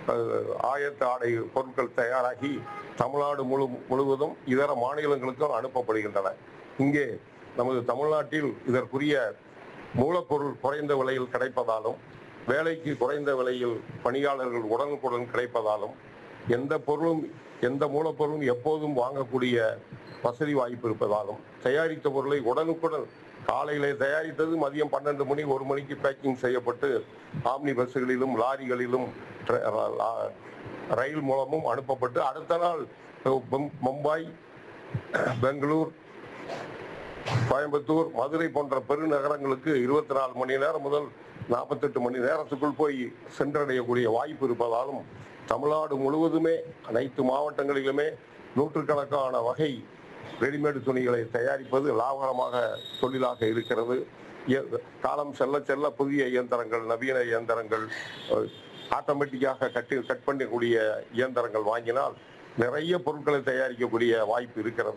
அஹ், ஆயத்த ஆடை பொருட்கள் தயாராகி தமிழ்நாடு முழு முழுவதும் இதர மாநிலங்களுக்கும் அனுப்பப்படுகின்றன இங்கே நமது தமிழ்நாட்டில் இதற்குரிய மூலப்பொருள் குறைந்த விலையில் கிடைப்பதாலும் வேலைக்கு குறைந்த விலையில் பணியாளர்கள் உடனுக்குடன் கிடைப்பதாலும் எந்த பொருளும் எந்த மூலப்பொருளும் எப்போதும் வாங்கக்கூடிய வசதி வாய்ப்பு இருப்பதாலும் தயாரித்த பொருளை உடனுக்குடன் காலையிலே தயாரித்தது மதியம் பன்னெண்டு மணி ஒரு மணிக்கு பேக்கிங் செய்யப்பட்டு ஆம்னி பஸ்களிலும் லாரிகளிலும் ட்ர- லா- ரயில் மூலமும் அனுப்பப்பட்டு அடுத்த நாள் மும்- மும்பை பெங்களூர் கோயம்புத்தூர் மதுரை போன்ற பெருநகரங்களுக்கு இருபத்தி நாலு மணி நேரம் முதல் நாற்பத்தெட்டு மணி நேரத்துக்குள் போய் சென்றடையக்கூடிய வாய்ப்பு இருப்பதாலும் தமிழ்நாடு முழுவதுமே அனைத்து மாவட்டங்களிலுமே நூற்றுக்கணக்கான வகை ரெடிமேடு துணிகளை தயாரிப்பது லாபகரமாக தொழிலாக இருக்கிறது இய- காலம் செல்ல செல்ல புதிய இயந்திரங்கள் நவீன இயந்திரங்கள் ஆட்டோமேட்டிக்காக கட்டி கட் பண்ணக்கூடிய இயந்திரங்கள் வாங்கினால் நிறைய பொருட்களை தயாரிக்கக்கூடிய வாய்ப்பு இருக்கிறது